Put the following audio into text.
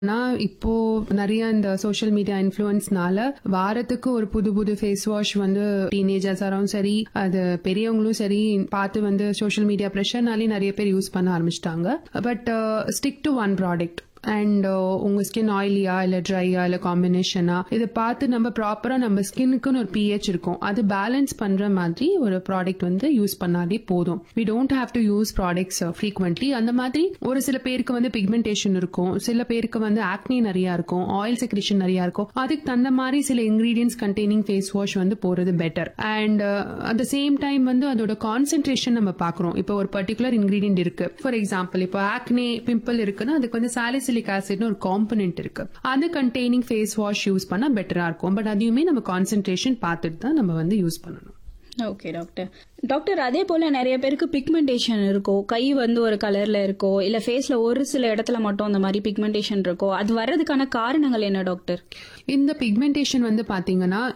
நான் இப்போ நிறைய இந்த சோஷியல் மீடியா இன்ஃப்ளூயன்ஸ்னால வாரத்துக்கு ஒரு புது புது ஃபேஸ் வாஷ் வந்து டீனேஜர்ஸாரும் சரி அது பெரியவங்களும் சரி பார்த்து வந்து சோஷியல் மீடியா ப்ரெஷர்னாலே நிறைய பேர் யூஸ் பண்ண ஆரம்பிச்சிட்டாங்க but stick to one product and உங்க ஸ்கின் ஆயிலியா இல்ல ட்ரையா இல்ல காம்பினேஷனா இதை பார்த்து நம்ம ப்ராப்பரா நம்ம ஸ்கின்னுக்குன்னு ஒரு பிஹெச் இருக்கும் அது பேலன்ஸ் பண்ற மாதிரி ஒரு ப்ராடக்ட் வந்து யூஸ் பண்ணாலே போதும் we don't have to use products frequently அந்த மாதிரி ஒரு சில பேருக்கு வந்து பிக்மெண்டேஷன் இருக்கும் சில பேருக்கு வந்து ஆக்னி நிறைய இருக்கும் ஆயில் செக்ரேஷன் நிறைய இருக்கும் அதுக்கு தகுந்த மாதிரி சில இன்கிரீடியன்ஸ் கண்டெய்னிங் ஃபேஸ் வாஷ் வந்து போறது better and at the same time வந்து அதோட கான்சென்ட்ரேஷன் நம்ம பாக்குறோம் இப்போ ஒரு பர்டிகுலர் இன்கிரீடியன்ட் இருக்கு ஃபார் எக்ஸாம்பிள் இப்போ ஆக்னே பிம்பிள் இருக்குன்னா அதுக்கு வந்து சாலிசிலிக் ஆசிட்னு ஒரு காம்பனென்ட் இருக்கு அது கண்டெய்னிங் ஃபேஸ் வாஷ் யூஸ் பண்ணா பெட்டரா இருக்கும் பட் அதையுமே நம்ம கான்சென்ட்ரேஷன் பார்த்துட்டு தான் நம்ம வந்து யூஸ் பண்ணணும் ஓகே டாக்டர் டாக்டர் அதே போல நிறைய பேருக்கு பிக்மெண்டேஷன் இருக்கும் கை வந்து ஒரு கலர்ல இருக்கோ இல்ல ஃபேஸ்ல ஒரு சில இடத்துல மட்டும் அந்த மாதிரி பிக்மெண்டேஷன் இருக்கோ அது வர்றதுக்கான காரணங்கள் என்ன டாக்டர் இந்த பிக்மெண்டேஷன் வந்து பாத்தீங்கன்னா